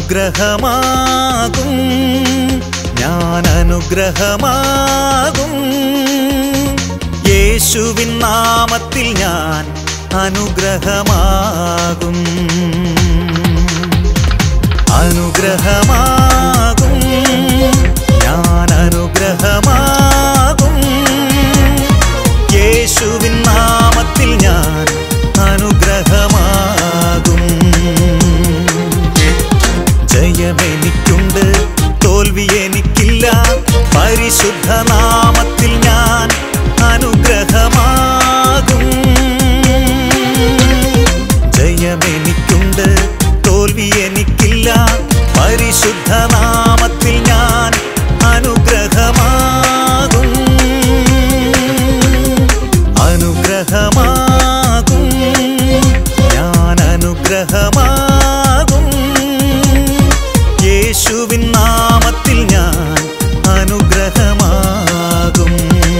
അനുഗ്രഹമാകും ഞാൻ അനുഗ്രഹമാകും യേശുവിൻ നാമത്തിൽ ഞാൻ അനുഗ്രഹമാകും അനുഗ്രഹമാകും ഞാൻ അനുഗ്രഹമാകും യേശുവിൻ നാമത്തിൽ ഞാൻ അനുഗ്രഹമാകും ജയമെനിക്കുണ്ട് തോൽവി എനിക്കില്ല പരിശുദ്ധ നാമത്തിൽ ഞാൻ അനുഗ്രഹമാകും ജയമെനിക്കുണ്ട് തോൽവി എനിക്കില്ല പരിശുദ്ധ നാമത്തിൽ ഞാൻ അനുഗ്രഹമാകും അനുഗ്രഹമാകും ഞാൻ അനുഗ്രഹമാകും യേശുവിൻ നാമത്തിൽ ഞാൻ അനുഗ്രഹമാകും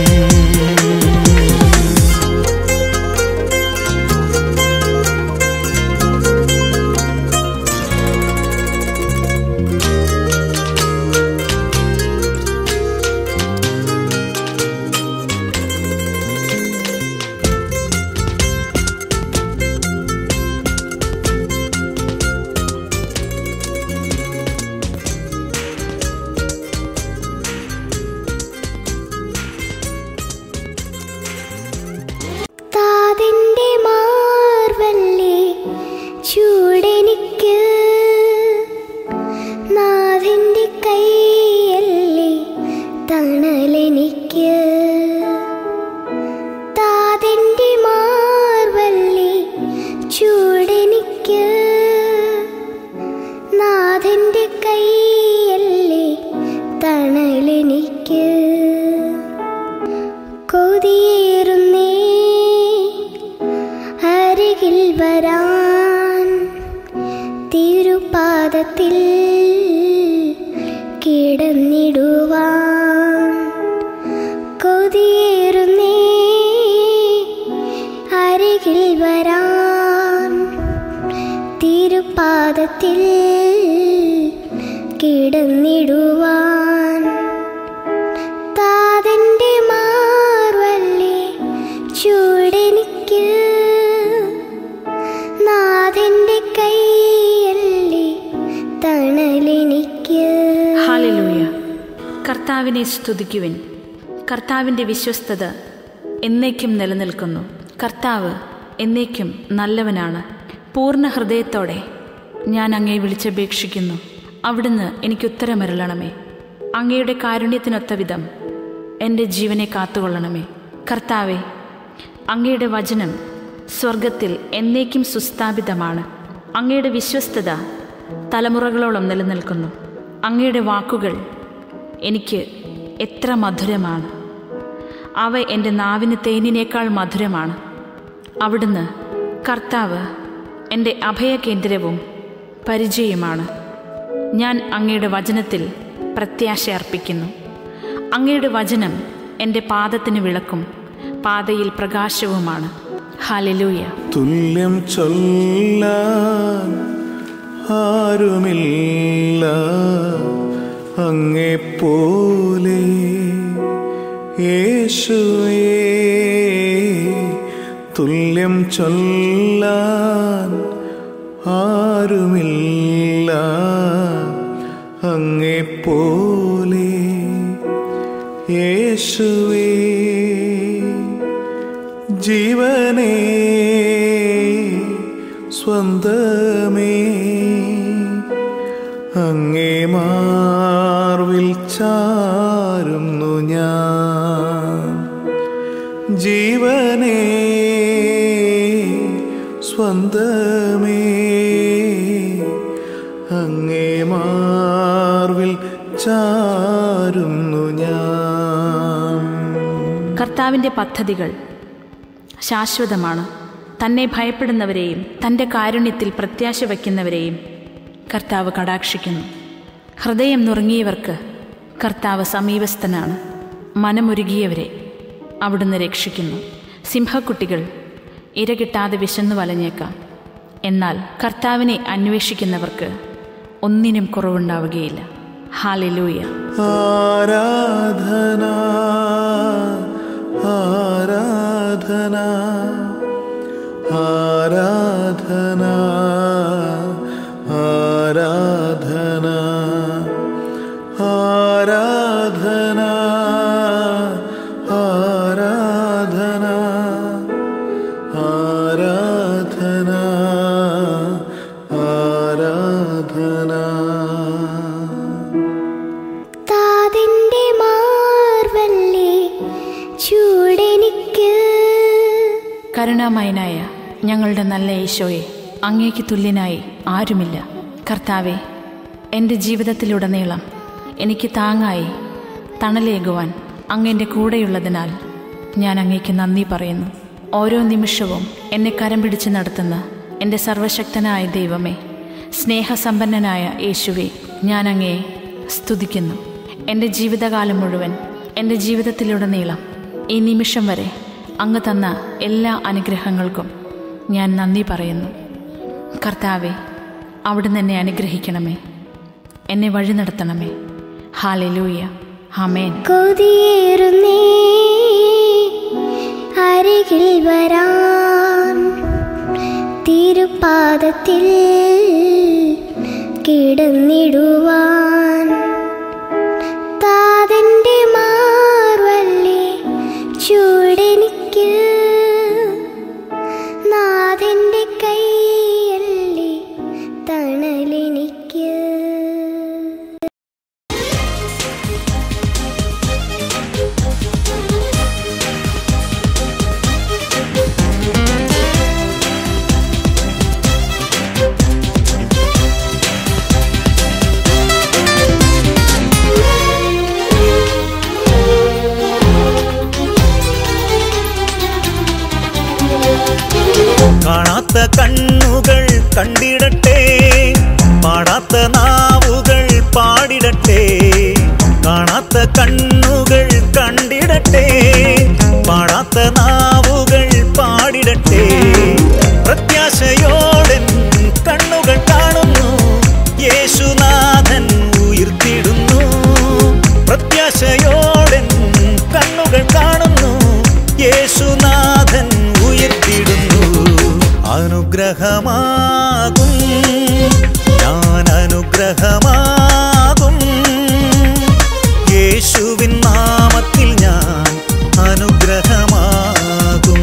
താതിന്റെ മാർവല്ലേ ചൂടെനിക്ക് നാഥിന്റെ കൈയല്ലേ തണലെനിക്ക് താതിന്റെ മാർവല്ലേ ചൂടെനിക്ക് നാഥിന്റെ കൈയല്ലേ തണലെനിക്ക് കൊതിയേറുന്നേ അരികിൽ വരാൻ തിരുപാദത്തിൽ കിടന്നിടുവാൻ കൊതിയേറുന്നേ അരികിൽ വരാൻ തിരുപാദത്തിൽ കിടന്നിടുവാൻ താതന്റെ മാർവല്ലേ ചൂടെനിക്ക് നാഥന്റെ കൈയല്ലേ തണലെനിക്ക് ഹാലലൂയ കർത്താവിനെ സ്തുതിക്കുവിൻ കർത്താവിൻ്റെ വിശ്വസ്തത എന്നേക്കും നിലനിൽക്കുന്നു കർത്താവ് എന്നേക്കും നല്ലവനാണ് പൂർണ്ണ ഹൃദയത്തോടെ ഞാൻ അങ്ങയെ വിളിച്ചപേക്ഷിക്കുന്നു അവിടുന്ന് എനിക്ക് ഉത്തരമരുളണമേ അങ്ങയുടെ കാരുണ്യത്തിനൊത്ത വിധം എൻ്റെ ജീവനെ കാത്തുകൊള്ളണമേ കർത്താവെ അങ്ങയുടെ വചനം സ്വർഗത്തിൽ എന്നേക്കും സുസ്ഥാപിതമാണ് അങ്ങയുടെ വിശ്വസ്തത തലമുറകളോളം നിലനിൽക്കുന്നു അങ്ങയുടെ വാക്കുകൾ എനിക്ക് എത്ര മധുരമാണ് അവ എൻ്റെ നാവിന് തേനിനേക്കാൾ മധുരമാണ് അവിടുന്ന് കർത്താവ് എൻ്റെ അഭയകേന്ദ്രവും പരിചയമാണ് ഞാൻ അങ്ങയുടെ വചനത്തിൽ പ്രത്യാശ അർപ്പിക്കുന്നു അങ്ങയുടെ വചനം എൻ്റെ പാദത്തിന് വിളക്കും പാതയിൽ പ്രകാശവുമാണ് ഹാലലൂയ തുല്യം ചൊല്ലാൻ ആരുമില്ല അങ്ങെപ്പോലെ യേശുവേ തുല്യം ചൊല്ലാൻ ആരുമില്ല അങ്ങെപ്പോലെ യേശുവേ ജീവനേ സ്വന്തമേ അങ്ങേ മാർവിൽ ചാരുന്നു ഞാൻ ജീവനേ സ്വന്തമേ അങ്ങേ മാർവിൽ ചാരുന്നു ഞാൻ കർത്താവിൻ്റെ പദ്ധതികൾ ശാശ്വതമാണ് തന്നെ ഭയപ്പെടുന്നവരെയും തൻ്റെ കാരുണ്യത്തിൽ പ്രത്യാശ വയ്ക്കുന്നവരെയും കർത്താവ് കടാക്ഷിക്കുന്നു ഹൃദയം നുറുങ്ങിയവർക്ക് കർത്താവ് സമീപസ്ഥനാണ് മനമൊരുകിയവരെ അവിടുന്ന് രക്ഷിക്കുന്നു സിംഹക്കുട്ടികൾ ഇര കിട്ടാതെ വിശന്നു വലഞ്ഞേക്കാം എന്നാൽ കർത്താവിനെ അന്വേഷിക്കുന്നവർക്ക് ഒന്നിനും കുറവുണ്ടാവുകയില്ല ഹാലിലൂയ ആരാധന ആരാധന ആരാധന ആരാധന ആരാധന ആരാധന ആരാധന ആരാധന താതിൻ്റെ മാർവല്ലേ ചൂടെനിക്ക് കരുണാമയനായ ഞങ്ങളുടെ നല്ല യേശോയെ അങ്ങേക്ക് തുല്യനായി ആരുമില്ല കർത്താവെ എൻ്റെ ജീവിതത്തിലുടനീളം എനിക്ക് താങ്ങായി തണലേകുവാൻ അങ്ങൻ്റെ കൂടെയുള്ളതിനാൽ ഞാൻ അങ്ങേക്ക് നന്ദി പറയുന്നു ഓരോ നിമിഷവും എന്നെ കരം പിടിച്ച് നടത്തുന്ന എൻ്റെ സർവശക്തനായ ദൈവമേ സ്നേഹസമ്പന്നനായ യേശുവെ ഞാൻ അങ്ങയെ സ്തുതിക്കുന്നു എൻ്റെ ജീവിതകാലം മുഴുവൻ എൻ്റെ ജീവിതത്തിലുടനീളം ഈ നിമിഷം വരെ അങ്ങ് തന്ന എല്ലാ അനുഗ്രഹങ്ങൾക്കും ഞാൻ നന്ദി പറയുന്നു കർത്താവെ അവിടുന്ന് എന്നെ അനുഗ്രഹിക്കണമേ എന്നെ വഴി നടത്തണമേ ഹാലലൂയ ഹമേൻ കൊതിയേറുന്നേ അരികിൽ വരാൻ തിരുപാദത്തിൽ കിടന്നിടുവാൻ താതന്റെ മാർവല്ലേ ചൂടെനിക്ക് നാഥന്റെ കൈയല്ലേ തണലെനിക്ക് കാണാത്ത കണ്ണുകൾ കണ്ടിടട്ടെ പാടാത്ത നാവുകൾ പാടിടട്ടെ കാണാത്ത കണ്ണുകൾ കണ്ടിടട്ടെ പാടാത്ത നാവുകൾ പാടിടട്ടെ പ്രത്യാശയോടൻ കണ്ണുകൾ കാണുന്നു യേശുനാഥൻ ഉയർത്തിടുന്നു പ്രത്യാശയോടൻ കണ്ണുകൾ കാണുന്നു യേശുനാഥൻ ഉയർത്തിടുന്നു അനുഗ്രഹമാകും ഞാൻ അനുഗ്രഹമാകും യേശുവിൻ നാമത്തിൽ ഞാൻ അനുഗ്രഹമാകും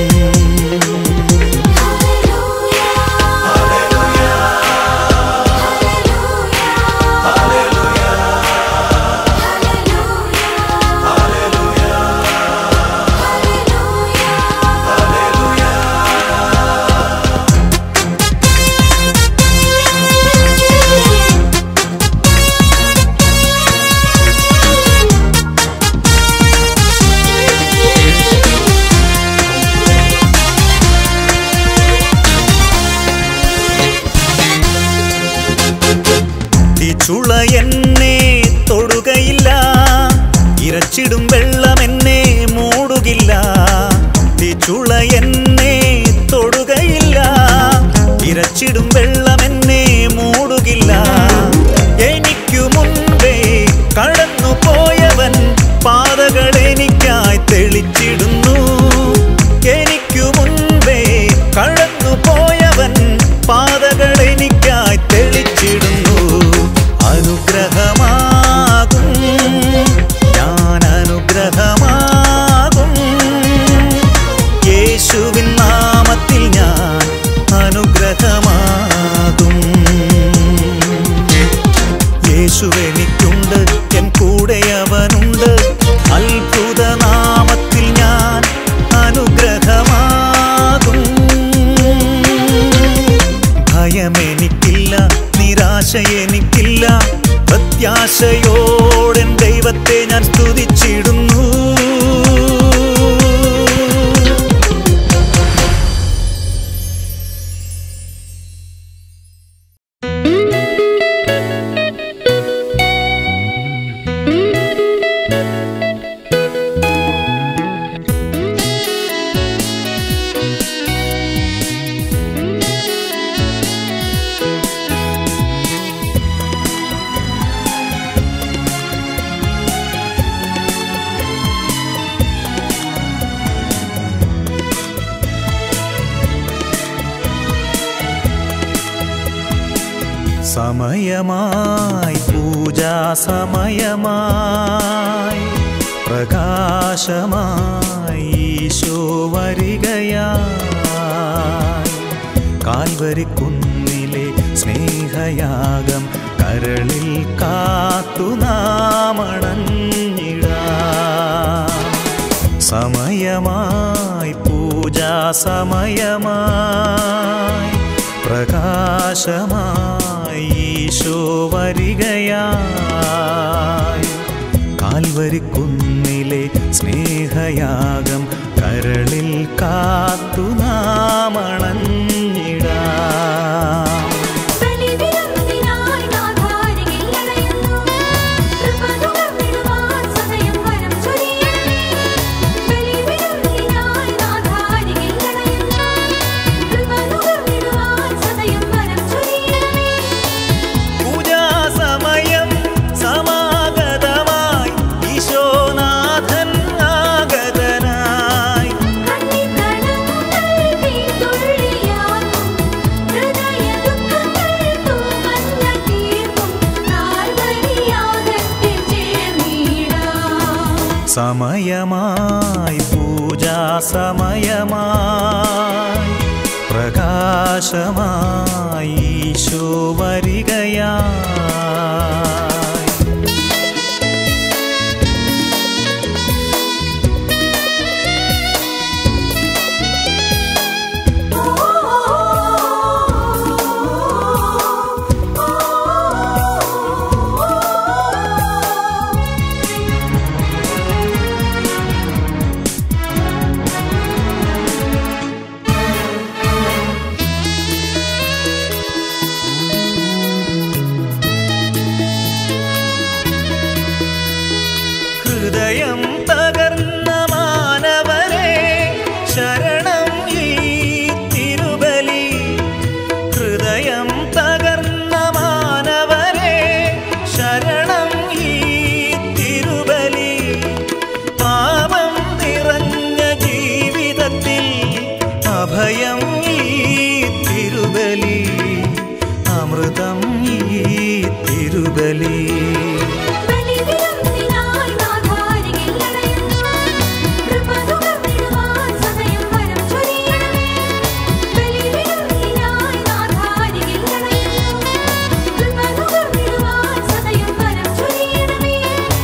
ചുള എന്നെ തൊടുകയില്ല ഇരച്ചിടും വെള്ളം എന്നെ മൂടുകില്ല ചുള എന്നെ തൊടുകയില്ല ഇരച്ചിടും വെള്ളം എന്നെ മൂടുകില്ല എനിക്കു മുൻപേ കടന്നു പോയവൻ പാതകൾ എനിക്കായി തെളിച്ചിടുന്നു എനിക്കു മുൻപേ കടന്നു പോയവൻ പാതകൾ എനിക്കായി തെളിച്ചിടുന്നു അനുഗ്രഹമാകും ഞാൻ അനുഗ്രഹമാകും യേശുവിൻ നാമത്തിൽ ഞാൻ അനുഗ്രഹമാകും യേശു എനിക്കുണ്ട് എൻ കൂടെ അവനുണ്ട് അത്ഭുത നാമത്തിൽ ഞാൻ അനുഗ്രഹമാകും ഭയമെനിക്കില്ല നിരാശ എനിക്കില്ല പ്രത്യാശയോടെ ദൈവത്തെ ഞാൻ സ്തുതിച്ചിടുന്നു സമയമായി പൂജാ സമയമായി പ്രകാശമായി ഈശോ വരികയായി കാൽവരിക്കുന്നിലെ സ്നേഹയാഗം കരളിൽ കാത്തു നാമണഞ്ഞിടാം സമയമായി പൂജാ സമയമായി പ്രകാശമായി ഈശോ വരികയായി കാൽവരിക്കുന്നിലെ സ്നേഹയാഗം കരളിൽ കാത്തു നാമണഞ്ഞിടാം ബലിവിരുന്നിനായി നാഥാരികിൽ അണയുന്നു. കൃപ നുകർന്നിടുവാൻ സദയം വരം ചൊരിയണമേ. ബലിവിരുന്നിനായി നാഥാരികിൽ അണയുന്നു. കൃപ നുകർന്നിടുവാൻ സദയം വരം ചൊരിയണമേ. പൂജാസമയം സമാഗതമായി ഈശോനാഥൻ ആഗതനായി കണ്ണിക്കടങ്ങൾ തീതുള്ളിയാക്കും. ഹൃദയദുഃഖങ്ങൾ തൂമഞ്ഞ തീർക്കും. കാൽവരിയാഗത്തിൽ ചേർന്നിടാം. സമയമായി പൂജാ സമയമായി പ്രകാശമായി ഈശോ വരികയായി ഹൃദയം തകർന്ന മാനവരെ ശരണം ഈ തിരുബലി ഹൃദയം തകർന്ന മാനവരെ ശരണം ഈ തിരുബലി പാപം നിറഞ്ഞ ജീവിതത്തിൽ അഭയം ഈ തിരുബലി അമൃതം ഈ തിരുബലി ബലിവിരുന്നിനായി നാഥാരികിൽ അണയുന്നു. കൃപ നുകർന്നിടുവാൻ സദയം വരം ചൊരിയണമേ. ബലിവിരുന്നിനായി നാഥാരികിൽ അണയുന്നു. കൃപ നുകർന്നിടുവാൻ സദയം വരം ചൊരിയണമേ.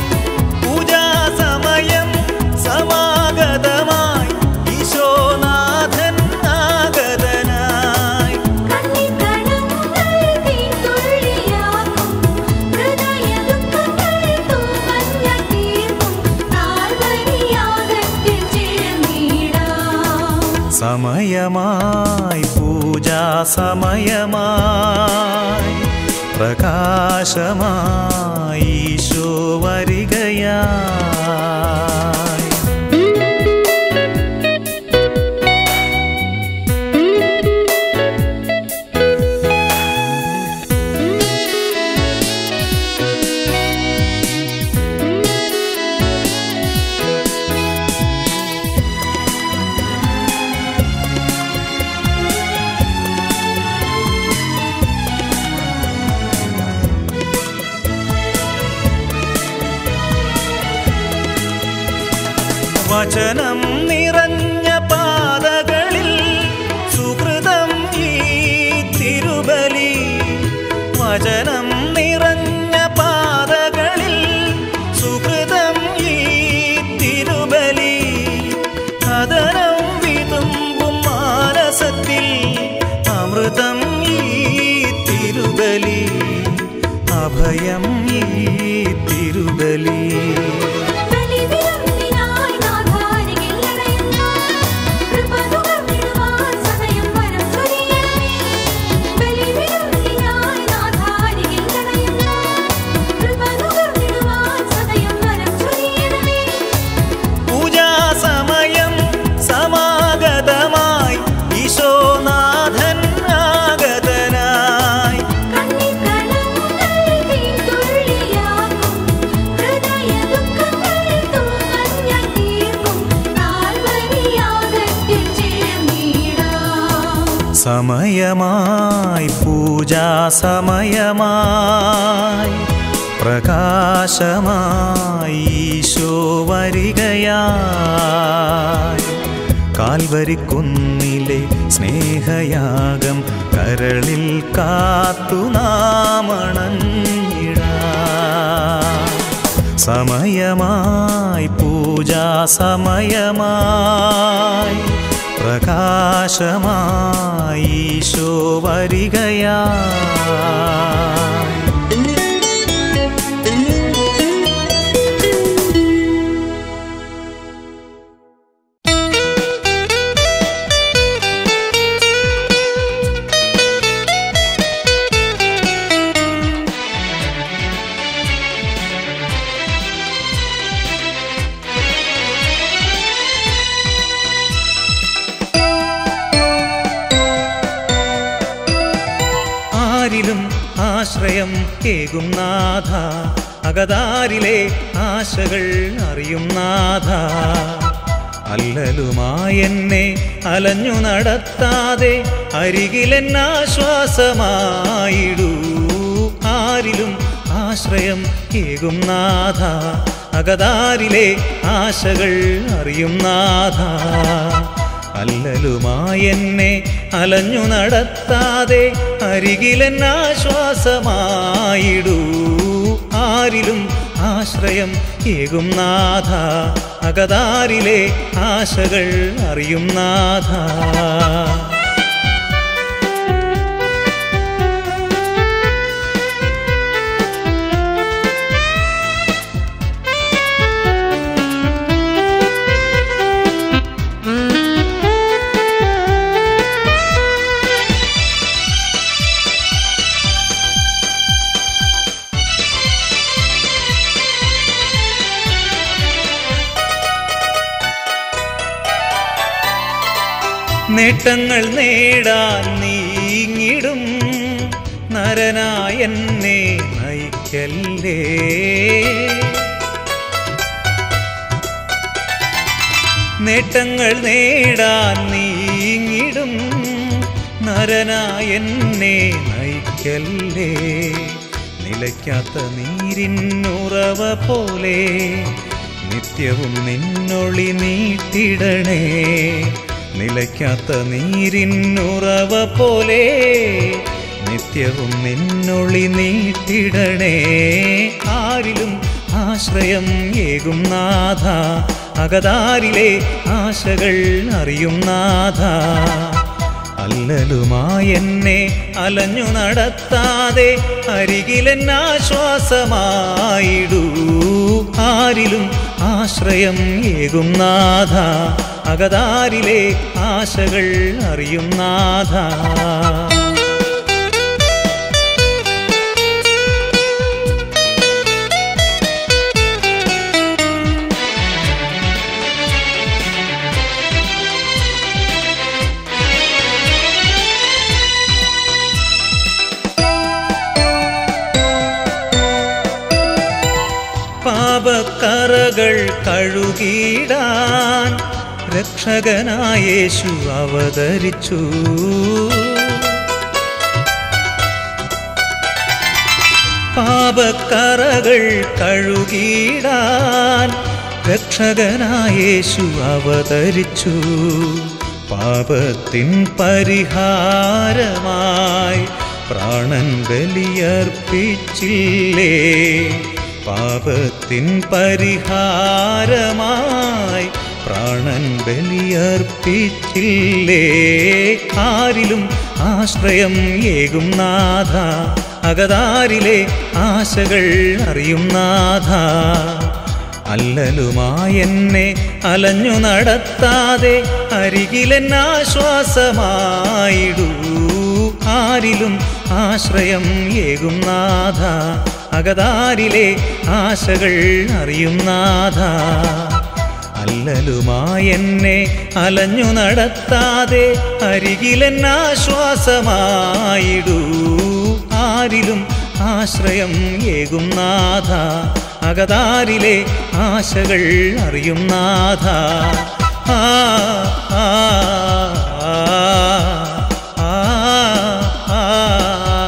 പൂജാസമയം സമാഗതമായി ഈശോനാഥൻ ആഗതനായി കണ്ണിക്കടങ്ങൾ തീതുള്ളിയാക്കും. ഹൃദയദുഃഖങ്ങൾ തൂമഞ്ഞ തീർക്കും. കാൽവരിയാഗത്തിൽ ചേർന്നിടാം. സമയമായി പൂജാ സമയമായി പ്രകാശമായി ഈശോ വരികയായി വചനം നിറഞ്ഞ പാതകളിൽ സുഹൃതം ഈ തിരുബലി വചനം നിറഞ്ഞ പാതകളിൽ സുഹൃതം ഈ തിരുബലി കഥനം വിതുമ്പും മാനസത്തിൽ അമൃതം ഈ തിരുബലി അഭയം ഈ തിരുബലി ബലിവിരുന്നിനായി നാഥാരികിൽ അണയുന്നു. കൃപ നുകർന്നിടുവാൻ സദയം വരം ചൊരിയണമേ. ബലിവിരുന്നിനായി നാഥാരികിൽ അണയുന്നു. കൃപ നുകർന്നിടുവാൻ സദയം വരം ചൊരിയണമേ. പൂജാസമയം സമാഗതമായി ഈശോനാഥൻ ആഗതനായി കണ്ണിക്കടങ്ങൾ തീതുള്ളിയാക്കും. ഹൃദയദുഃഖങ്ങൾ തൂമഞ്ഞ തീർക്കും. കാൽവരിയാഗത്തിൽ ചേർന്നിടാം. സമയമായി പൂ പൂജാസമയമായി പ്രകാശമായി ഈശോ വരികയായി കാൽവരിക്കുന്നിലെ സ്നേഹയാഗം കരളിൽ കാത്തു നാമണഞ്ഞിടാം സമയമായി പൂജാ സമയമായി പ്രകാശമായി ഈശോ വരികയായി ആരിലും ആശ്രയം കേകും നാഥ അകതാരിലെ ആശകൾ അറിയും നാഥ അല്ലലുമായെന്നെ അലഞ്ഞു നടത്താതെ അരികിലെന്നാശ്വാസമായിടൂ ആരിലും ആശ്രയം കേകും നാഥ അകതാരിലെ ആശകൾ അറിയും നാഥ അല്ലലുമായെന്നെ അലഞ്ഞു നടത്താതെ അരികിലെന്നാശ്വാസമായിടൂ ആരിലും ആശ്രയം ഏകും നാഥ അകതാരിലെ ആശകൾ അറിയും നാഥ നേട്ടങ്ങൾ നേടാൻ നീങ്ങിടും നരനായെന്നെ നയിക്കല്ലേ നേട്ടങ്ങൾ നേടാൻ നീങ്ങിടും നരനായെന്നെ നയിക്കല്ലേ നിലയ്ക്കാത്ത നീരിന്നുറവ പോലെ നിത്യവും നിന്നൊളി നീട്ടിടണേ നിലയ്ക്കാത്ത നീരിന്നുറവ പോലെ നിത്യവും നിന്നൊളി നീട്ടിടണേ ആരിലും ആശ്രയം ഏകും നാഥ അകതാരിലെ ആശകൾ അറിയും നാഥ അല്ലലുമായെന്നെ അലഞ്ഞു നടത്താതെ അരികിലെന്നാശ്വാസമായിടൂ ആരിലും ആശ്രയം ഏകും നാഥ അകതാരിലെ ആശകൾ അറിയും നാഥ പാപക്കറകൾ കഴുകിടാൻ രക്ഷകനായേശു അവതരിച്ചു പാപക്കറകൾ കഴുകിടാൻ രക്ഷകനായേശു അവതരിച്ചു പാപത്തിൻ പരിഹാരമായി പ്രാണൻ ബലിയർപ്പിച്ചില്ലേ പാപത്തിൻ പരിഹാരമായി പ്രാണൻ ബലിയർപ്പിച്ചില്ലേ ആരിലും ആശ്രയം ഏകും നാഥ അകതാരിലെ ആശകൾ അറിയും നാഥ അല്ലലുമായെന്നെ അലഞ്ഞു നടത്താതെ അരികിലെന്നാശ്വാസമായിടൂ ആരിലും ആശ്രയം ഏകും നാഥ അകതാരിലെ ആശകൾ അറിയും നാഥ അല്ലലുമായെന്നെ അലഞ്ഞു നടത്താതെ അരികിലെന്നാശ്വാസമായിടൂ ആരിലും ആശ്രയം ഏകും നാഥ അകതാരിലെ ആശകൾ അറിയും നാഥ ആ ആ ആ ആ ആ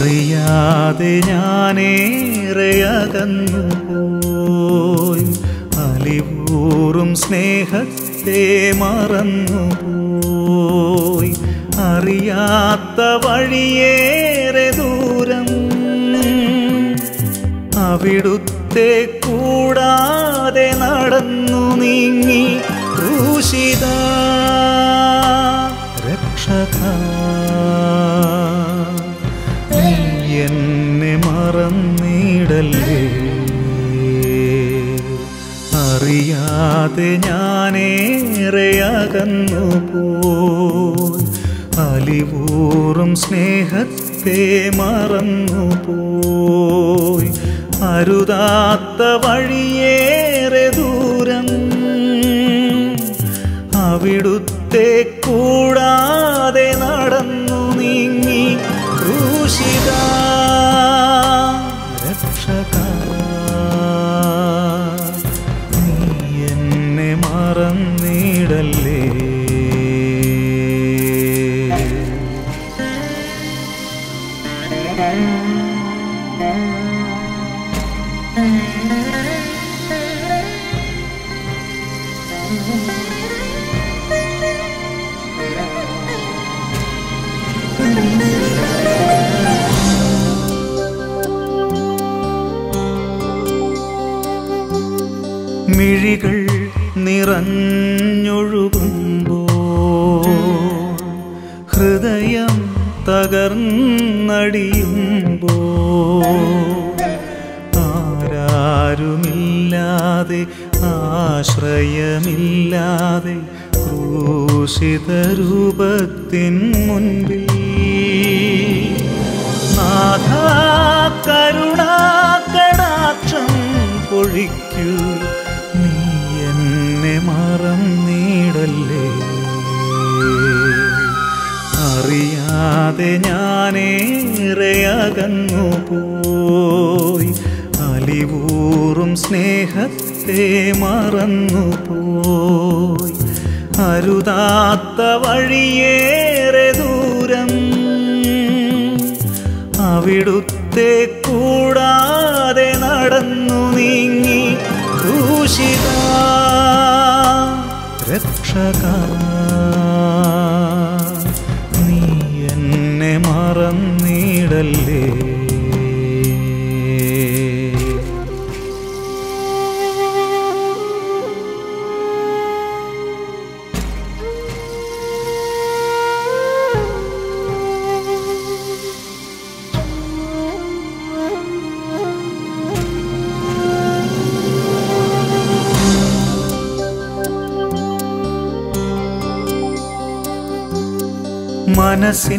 അറിയാതെ ഞാനേറെ അകന്നു പോയി അലിവൂറും സ്നേഹത്തെ മറന്നു പോയി അറിയാത്ത വഴിയേറെ ദൂരം അവിടുത്തെ കൂടാതെ നടന്നു നീങ്ങി ക്രൂശിത രക്ഷക നീ എന്നെ മറന്നിടല്ലേ അറിയാതെ ഞാനേറെ അകന്നു പോയി അലിവൂറും സ്നേഹത്തെ മറന്നു പോയി അരുതാത്ത വഴിയേറെ ദൂരം അവിടുത്തെ കൂടാതെ നടന്നു നീങ്ങി ക്രൂശിത രക്ഷക നീ എന്നെ മറന്നിടല്ലേ മിഴികൾ നിറഞ്ഞൊഴുകുമ്പോ ഹൃദയം തകർന്നടിയുമ്പോ ആരാരുമില്ലാതെ ആശ്രയമില്ലാതെ ക്രൂശിത രൂപത്തിൻ മുൻപിൽ നാഥാ കരുണാകടാക്ഷം പൊഴിക്കൂ നീ എന്നെ മറന്നിടല്ലേ അറിയാതെ ഞാനേറെ അകന്നു പോയി അലിവൂറും സ്നേഹത്തെ മറന്നു പോയി അരുതാത്ത വഴിയേറെ ദൂരം അവിടുത്തെ കൂടാതെ നടന്നു നീങ്ങി ദൂഷിത രക്ഷക നീ എന്നെ മറന്നിടല്ലേ മനസ്സിൻ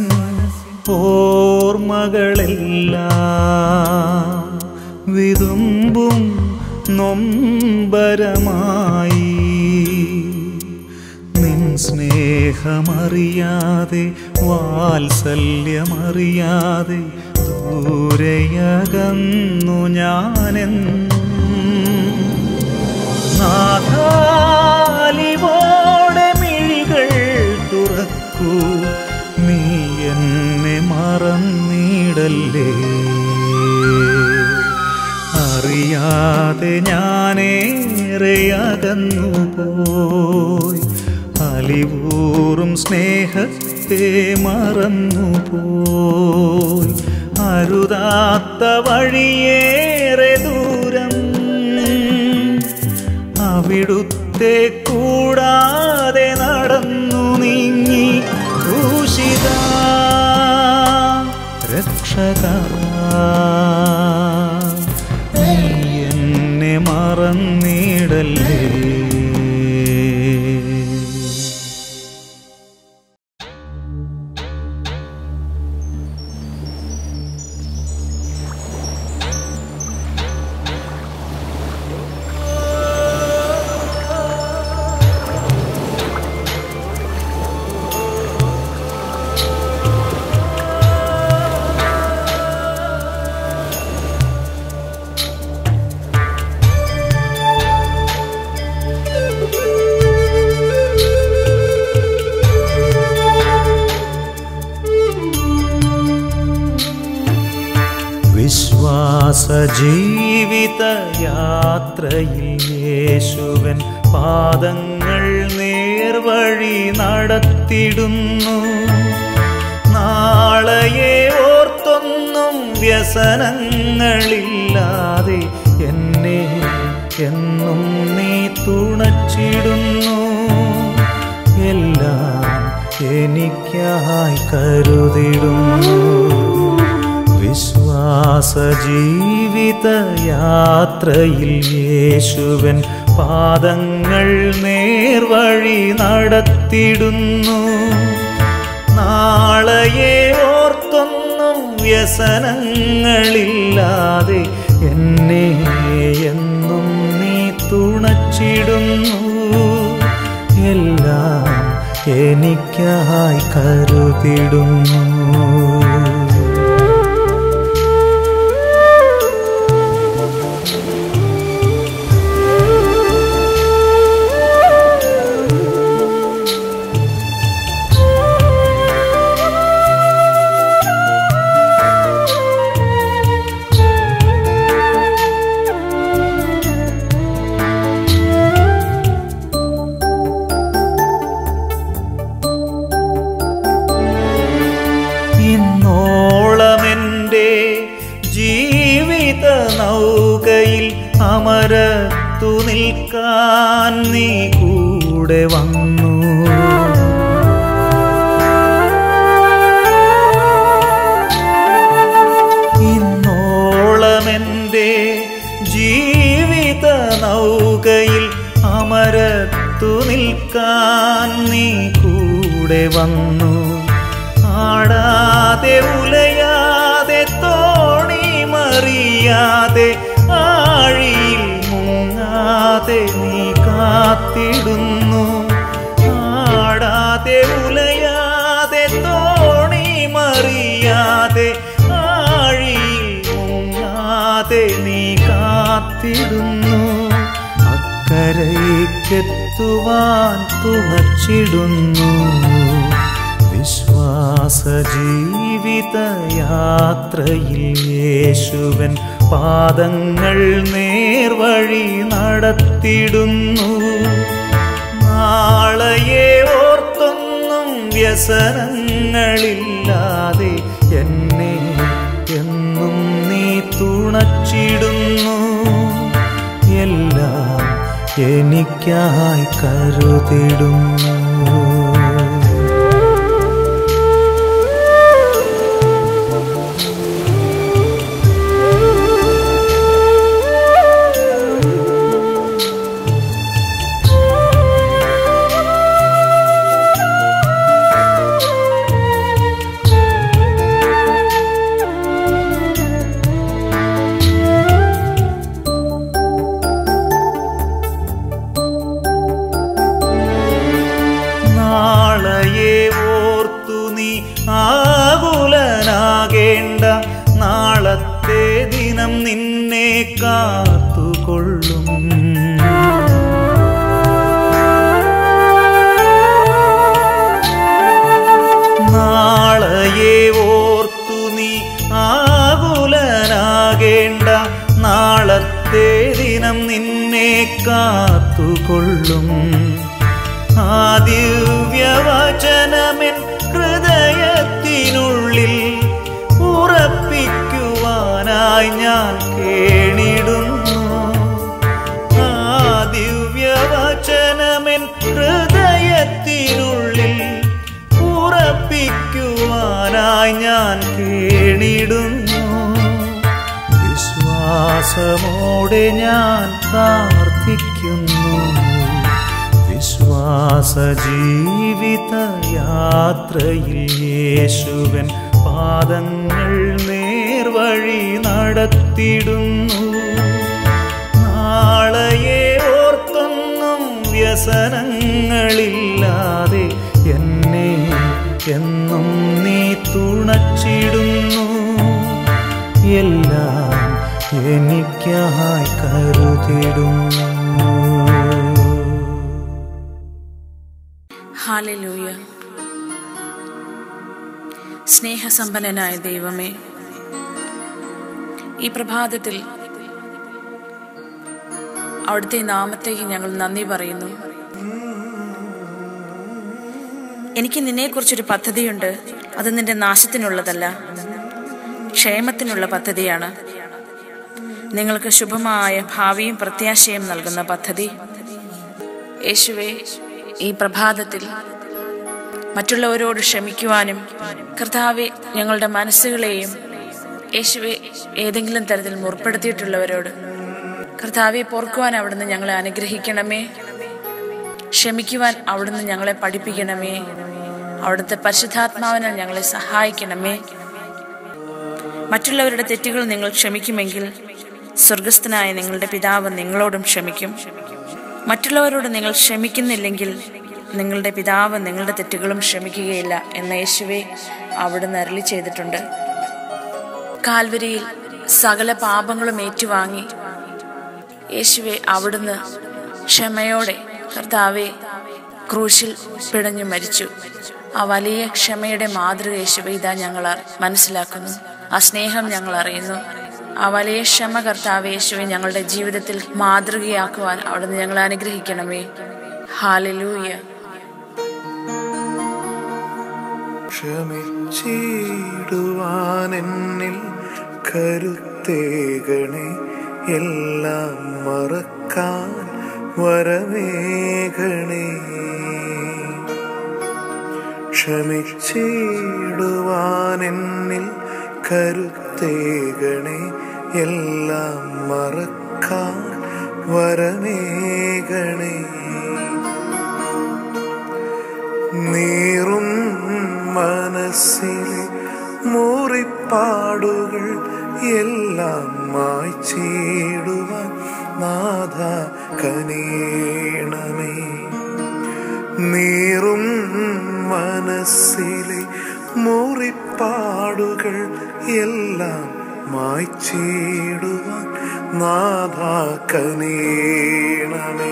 ഓർമ്മകളെല്ലാം വിതുമ്പും നൊമ്പരമായി നിൻ സ്നേഹമറിയാതെ വാത്സല്യമറിയാതെ ദൂരയകന്നു ഞാനെന്നും നാഥാലിവോടെ മിഴികൾ തുറക്കൂ നീ എന്നെ മറന്നിടല്ലേ അറിയാതെ ഞാനേറെ അകന്നു പോയി അലിവൂറും സ്നേഹത്തെ മറന്നു പോയി അരുതാത്ത വഴിയേറെ ദൂരം അവിടുത്തെ കൂടാതെ നടന്നു നീങ്ങി ക്രൂശിത രക്ഷക നീ എന്നെ മറന്നിടല്ലേ ജീവിത യാത്രയിൽ യേശുവൻ പാദങ്ങൾ നേർവഴി നടത്തിടുന്നു നാളെയെ ഓർത്തൊന്നും വ്യസനങ്ങളില്ലാതെ എന്നെ എന്നും നീ തുണച്ചിടുന്നു എല്ലാം എനിക്കായി കരുതിടുന്നു വിശ്വാസ ജീവിത യാത്രയിൽ യേശുവൻ പാദങ്ങൾ നേർവഴി നടത്തിടുന്നു നാളെയെ ഓർത്തൊന്നും വ്യസനങ്ങളില്ലാതെ എന്നെ എന്നും നീ തുണച്ചിടുന്നു എല്ലാം എനിക്കായി കരുതിടുന്നു ഇന്നോളമെൻ്റെ ജീവിത നൗകയിൽ അമരത്തു നിൽക്കാൻ നീ കൂടെ വന്നു ഇന്നോളമെൻ്റെ ജീവിത നൗകയിൽ അമരത്തു നിൽക്കാൻ നീ കൂടെ വന്നു ആടാതെ ഉലയാതെ തോണി മറിയാതെ ആഴിയിൽ മുങ്ങാതെ നീ കാത്തിടുന്നു ആടാതെ ഉലയാതെ തോണി മറിയാതെ ആഴിയിൽ മുങ്ങാതെ നീ കാത്തിടുന്നു അക്കരയ്ക്കെത്തുവാൻ തുണച്ചിടുന്നു വിശ്വാസ ജീവിത യാത്രയിൽ യേശുവൻ പാദങ്ങൾ നേർവഴി നടത്തിടുന്നു നാളെയെ ഓർത്തൊന്നും വ്യസനങ്ങളില്ലാതെ എന്നെ എന്നും നീ തുണച്ചിടുന്നു എല്ലാം എനിക്കായി കരുതിടുന്നു നാളെയെ ഓർത്തു നീ ആകുലനാകേണ്ട നാളത്തെ ദിനം നിന്നെ കാത്തുകൊള്ളും നാളെയെ ഓർത്തു നീ ആകുലനാകേണ്ട നാളത്തെ ദിനം നിന്നെ കാത്തുകൊള്ളും ആ ദിവ്യവചനമെൻ ഹൃദയത്തിനുള്ളിൽ ഉറപ്പിക്കുവാനായി ഞാൻ കേണിടുന്നു ആ ദിവ്യവചനമെൻ ഹൃദയത്തിനുള്ളിൽ ഉറപ്പിക്കുവാനായി ഞാൻ കേണിടുന്നു വിശ്വാസമോടെ ഞാൻ പ്രാർത്ഥിക്കുന്നു വിശ്വാസ ജീവിത യാത്രയിൽ യേശുവൻ പാദങ്ങൾ നേർവഴി നടത്തിടുന്നു നാളെയെ ഓർത്തൊന്നും വ്യസനങ്ങളില്ലാതെ എന്നെ എന്നും നീ തുണച്ചിടുന്നു എല്ലാം എനിക്കായി കരുതിടുന്നു ഹാലലൂയ സ്നേഹസമ്പന്നനായ ദൈവമേ ഈ പ്രഭാതത്തിൽ അവിടുത്തെ നാമത്തേക്ക് ഞങ്ങൾ നന്ദി പറയുന്നു എനിക്ക് നിന്നെക്കുറിച്ചൊരു പദ്ധതിയുണ്ട് അത് നിന്റെ നാശത്തിനുള്ളതല്ല ക്ഷേമത്തിനുള്ള പദ്ധതിയാണ് നിങ്ങൾക്ക് ശുഭമായ ഭാവിയും പ്രത്യാശയും നൽകുന്ന പദ്ധതി യേശുവെ ഈ പ്രഭാതത്തിൽ മറ്റുള്ളവരോട് ക്ഷമിക്കുവാനും കർത്താവെ ഞങ്ങളുടെ മനസ്സുകളെയും യേശുവെ ഏതെങ്കിലും തരത്തിൽ മുറിപ്പെടുത്തിയിട്ടുള്ളവരോട് കർത്താവെ പൊറുക്കുവാൻ അവിടുന്ന് ഞങ്ങളെ അനുഗ്രഹിക്കണമേ ക്ഷമിക്കുവാൻ അവിടുന്ന് ഞങ്ങളെ പഠിപ്പിക്കണമേ അവിടുത്തെ പരിശുദ്ധാത്മാവിനാൽ ഞങ്ങളെ സഹായിക്കണമേ മറ്റുള്ളവരുടെ തെറ്റുകൾ നിങ്ങൾ ക്ഷമിക്കുമെങ്കിൽ സ്വർഗസ്ഥനായ നിങ്ങളുടെ പിതാവ് നിങ്ങളോടും ക്ഷമിക്കും മറ്റുള്ളവരോട് നിങ്ങൾ ക്ഷമിക്കുന്നില്ലെങ്കിൽ നിങ്ങളുടെ പിതാവ് നിങ്ങളുടെ തെറ്റുകളും ക്ഷമിക്കുകയില്ല എന്ന യേശുവെ അവിടുന്ന് അരളി ചെയ്തിട്ടുണ്ട് കാൽവരിയിൽ സകല പാപങ്ങളും ഏറ്റുവാങ്ങി യേശുവെ അവിടുന്ന് ക്ഷമയോടെ കർത്താവെ ക്രൂശിൽ പിടഞ്ഞു മരിച്ചു ആ വലിയ ക്ഷമയുടെ മാതൃക യേശുവെ ഇതാ ഞങ്ങൾ അറി- മനസ്സിലാക്കുന്നു ആ സ്നേഹം ഞങ്ങൾ അറിയുന്നു ആ വലിയ ക്ഷമ കർത്താവ് യേശുവെ ഞങ്ങളുടെ ജീവിതത്തിൽ മാതൃകയാക്കുവാൻ അവിടുന്ന് ഞങ്ങളെ അനുഗ്രഹിക്കണമേ ഹാലലൂയ ക്ഷമിച്ചിടുവാൻ എന്നിൽ കരുത്തേകണേ എല്ലാം മറക്കാൻ വരമേകണേ ക്ഷമിച്ചിടുവാൻ എന്നിൽ കരുത്തേകണേ എല്ലാം മറക്കാൻ വരമേകണേ നീറും മനസ്സിലെ മുറിപ്പാടുകൾ എല്ലാം മായ്ച്ചിടുവാൻ നാഥ കനീണമേ നീറും മനസ്സിലെ മുറിപ്പാടുകൾ എല്ലാം മായ്ച്ചിടുവാൻ നാഥ കനീണമേ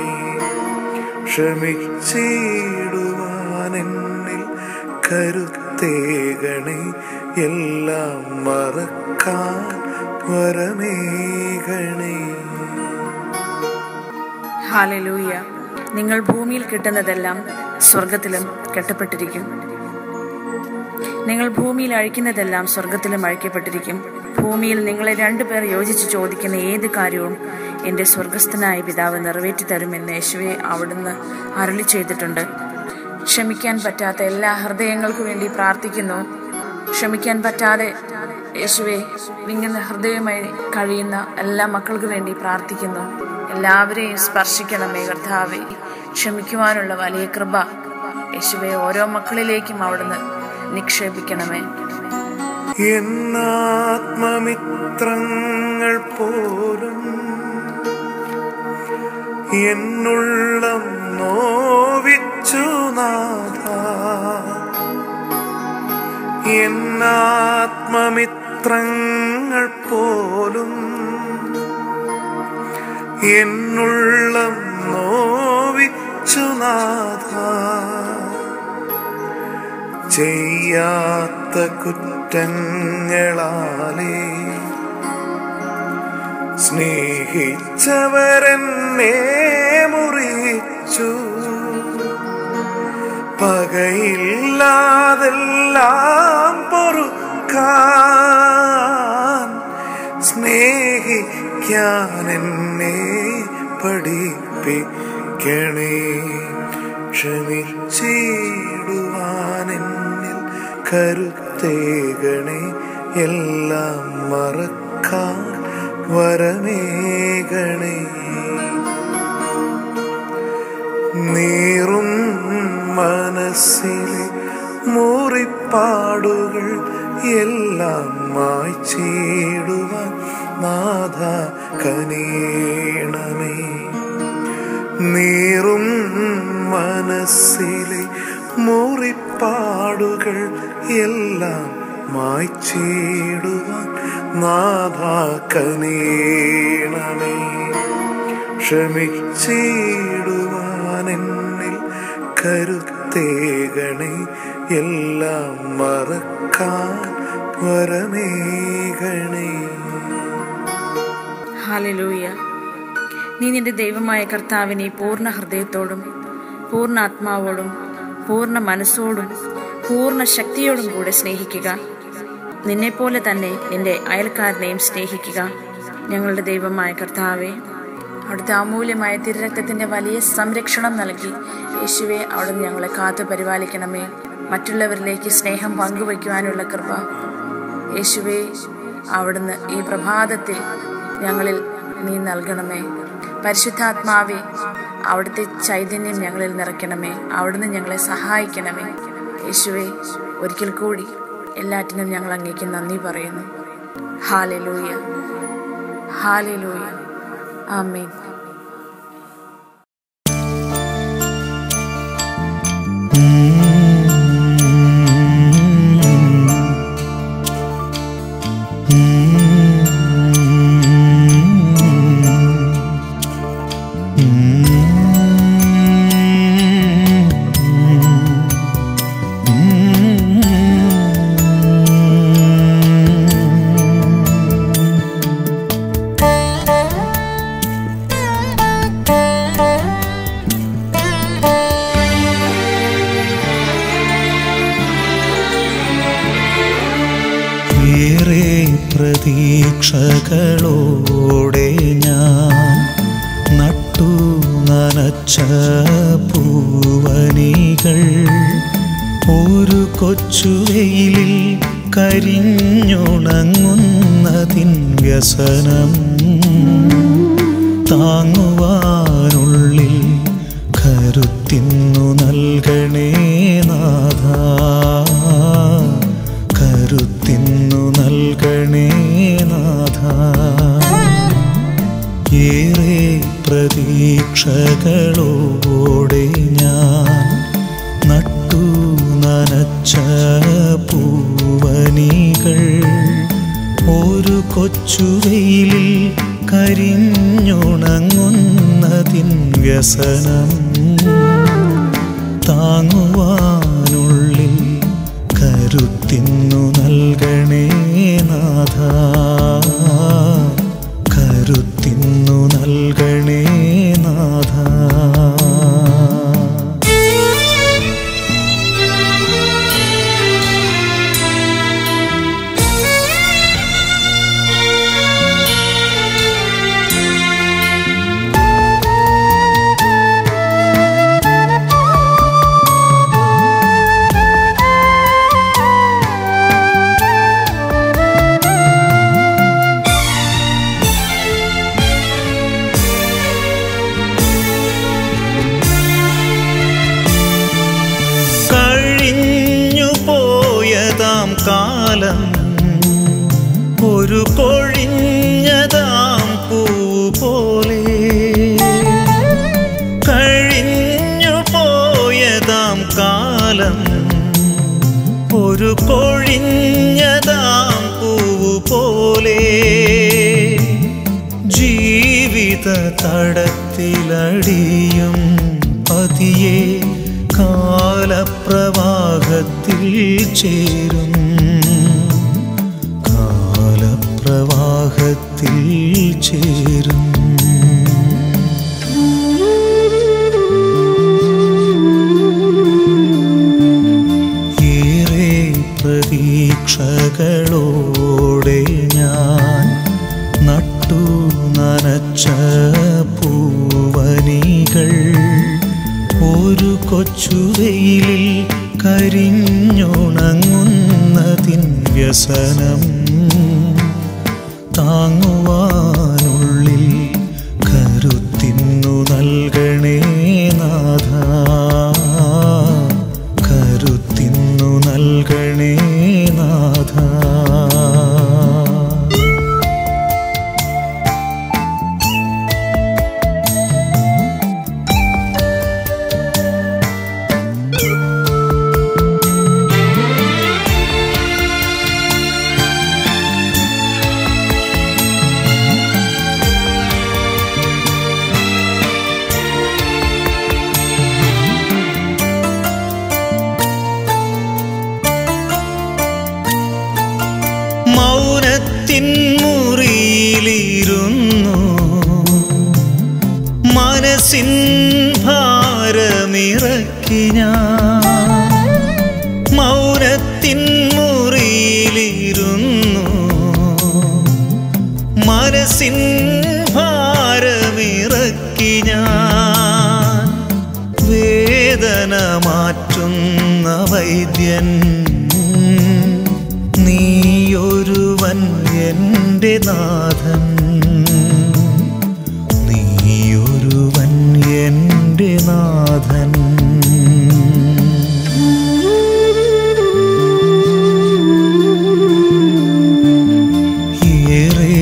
ക്ഷമിച്ചിടുവാൻ എന്നിൽ കരുത്തേകണേ എല്ലാം മറക്കാൻ വരമേകണേ ഹാലലൂയ നിങ്ങൾ ഭൂമിയിൽ കിട്ടുന്നതെല്ലാം സ്വർഗത്തിലും കെട്ടപ്പെട്ടിരിക്കും നിങ്ങൾ ഭൂമിയിൽ അഴിക്കുന്നതെല്ലാം സ്വർഗത്തിലും അഴിക്കപ്പെട്ടിരിക്കും ഭൂമിയിൽ നിങ്ങളെ രണ്ടുപേർ യോജിച്ച് ചോദിക്കുന്ന ഏത് കാര്യവും എൻ്റെ സ്വർഗസ്ഥനായ പിതാവ് നിറവേറ്റി തരുമെന്ന് യേശുവെ അവിടുന്ന് അരളി ചെയ്തിട്ടുണ്ട് ക്ഷമിക്കാൻ പറ്റാത്ത എല്ലാ ഹൃദയങ്ങൾക്കു വേണ്ടി പ്രാർത്ഥിക്കുന്നു ക്ഷമിക്കാൻ പറ്റാതെ യേശുവെ വിങ്ങുന്ന ഹൃദയമായി കഴിയുന്ന എല്ലാ മക്കൾക്ക് വേണ്ടി പ്രാർത്ഥിക്കുന്നു എല്ലാവരെയും സ്പർശിക്കണമേ കർത്താവെ ക്ഷമിക്കുവാനുള്ള വലിയ കൃപ യേശുവെ ഓരോ മക്കളിലേക്കും അവിടുന്ന് നിക്ഷേപിക്കണമേ എന്നാത്മമിത്രങ്ങൾ പോലും എന്നുള്ളം നോവിച്ചു നാഥ എന്നാത്മമിത്രങ്ങൾ പോലും എന്നുള്ളം നോവിച്ചു നാഥ ചെയ്യാത്ത കുറ്റങ്ങളാലേ സ്നേഹിച്ചവരെന്നെ മുറിച്ചു പകയില്ലാതെല്ലാം പൊറുക്കാൻ സ്നേഹിക്കാൻ എന്നെ പഠിപ്പിക്കണേ ക്ഷമിച്ചിടുവാൻ എന്നിൽ കരുത്തേകണേ എല്ലാം മറക്കാൻ വരമേകണേ നീറും മനസ്സിലെ മുറിപ്പാടുകൾ എല്ലാം മായ്ച്ചിടുവാൻ നാഥ കനീണമേ നീറും മനസ്സിലെ മുറിപ്പാടുകൾ എല്ലാം മായ്ച്ചിടുവാൻ നാഥ കനീണമേ ക്ഷമിച്ചിടുവാൻ എന്നിൽ കരുത്തേകണേ എല്ലാം മറക്കാൻ വരമേകണേ ഹാലലൂയ നീ നിന്റെ ദൈവമായ കർത്താവിനെ പൂർണ്ണ ഹൃദയത്തോടും പൂർണ്ണ ആത്മാവോടും പൂർണ്ണ മനസ്സോടും പൂർണ്ണ ശക്തിയോടും കൂടെ സ്നേഹിക്കുക നിന്നെപ്പോലെ തന്നെ നിന്റെ അയൽക്കാരനെയും സ്നേഹിക്കുക ഞങ്ങളുടെ ദൈവമായ കർത്താവെ അവിടുത്തെ അമൂല്യമായ തിരുരക്തത്തിന്റെ വലിയ സംരക്ഷണം നൽകി യേശുവെ അവിടുന്ന് ഞങ്ങളെ കാത്തു പരിപാലിക്കണമേ മറ്റുള്ളവരിലേക്ക് സ്നേഹം പങ്കുവയ്ക്കുവാനുള്ള കൃപ യേശുവേ അവിടുന്ന് ഈ പ്രഭാതത്തിൽ ഞങ്ങളിൽ നീ നൽകണമേ പരിശുദ്ധാത്മാവെ അവിടുത്തെ ചൈതന്യം ഞങ്ങളിൽ നിറയ്ക്കണമേ അവിടുന്ന് ഞങ്ങളെ സഹായിക്കണമേ യേശുവേ ഒരിക്കൽ കൂടി എല്ലാറ്റിനും ഞങ്ങൾ അങ്ങേക്ക് നന്ദി പറയുന്നു ഹാലലൂയ ഹാലലൂയ ആമേൻ ഏറെ പ്രതീക്ഷകളോടെ ഞാൻ നട്ടു നനച്ച പൂവനികൾ ഒരു കൊച്ചുവെയിലിൽ കരിഞ്ഞുണങ്ങുന്നതിൻ വ്യസനം താങ്ങുവാനുള്ളിൽ കരുത്തിന്നു നൽകണേ നാഥ കരുത്തിന്നു നൽകണേ നാഥ ഏറെ പ്രതീക്ഷകളോടെ ഞാൻ നട്ടു നനച്ച പൂവനികൾ ഒരു കൊച്ചുവെയിലിൽ കരിഞ്ഞുണങ്ങുന്നതിൻ വ്യസനം താങ്ങുവാനുള്ളിൽ കരുത്തിന്നു നൽകണേ നാഥ കരുത്തിന്നു നൽകണേ നാഥ കഴിഞ്ഞു പോയതാം കാലം ഒരു കൊഴിഞ്ഞതാം പൂ പോലെ കഴിഞ്ഞു പോയതാം കാലം ഒരു കൊഴിഞ്ഞതാം പൂ പോലെ ജീവിത തടത്തിലടിയും പതിയെ കാലപ്രവാഹത്തിൽ ചേരും കാലപ്രവാഹത്തിൽ ചേരും ഏറെ പ്രതീക്ഷകളോടെ ഞാൻ നട്ടു നനച്ച പൂവനികൾ ഒരു കൊച്ചുവെയിലിൽ കരിഞ്ഞുണങ്ങുന്നതിൻ വ്യസനം താങ്ങുവാനുള്ളിൽ കരുത്തിന്നു നൽകണേ നാഥ കരുത്തിന്നു നൽകണേ നാഥ മൗനത്തിൻ മുറിയിലിരുന്നു മുറിയിലിരുന്നു മനസ്സിൻ ഭാരമിറക്കി ഞാൻ മൗനത്തിൻ മുറിയിലിരുന്നു മനസ്സിൻ ഭാരമിറക്കി ഞാൻ വേദന മാറ്റുന്ന വൈദ്യൻ നീയൊരുവൻ എൻ്റെ നാഥൻ നീയൊരുവൻ എൻ്റെ നാഥൻ ഏറെ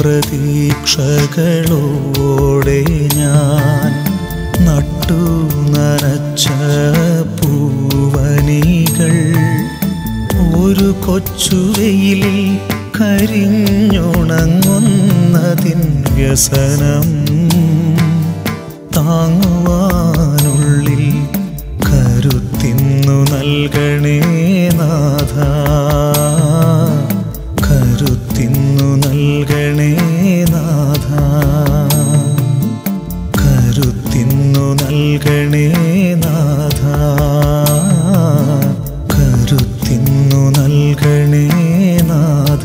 പ്രതീക്ഷകളോടെ ഞാൻ നട്ടു നനച്ച പൂവനികൾ ഒരു കൊച്ചുവെയിലിൽ കരിഞ്ഞുണങ്ങുന്നതിൻ വ്യസനം താങ്ങുവാനുള്ളിൽ കരുത്തിന്നു നൽകണേ നാഥ കരുത്തിന്നു നൽകണേ നാഥ കരുത്തിന്നു നൽകണേ നാഥ കരുത്തിന്നു നൽകണേ നാഥ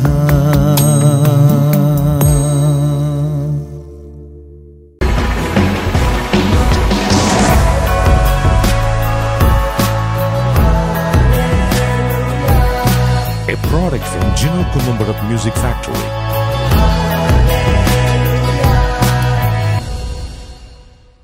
a product from Gino Columbarat Music Factory.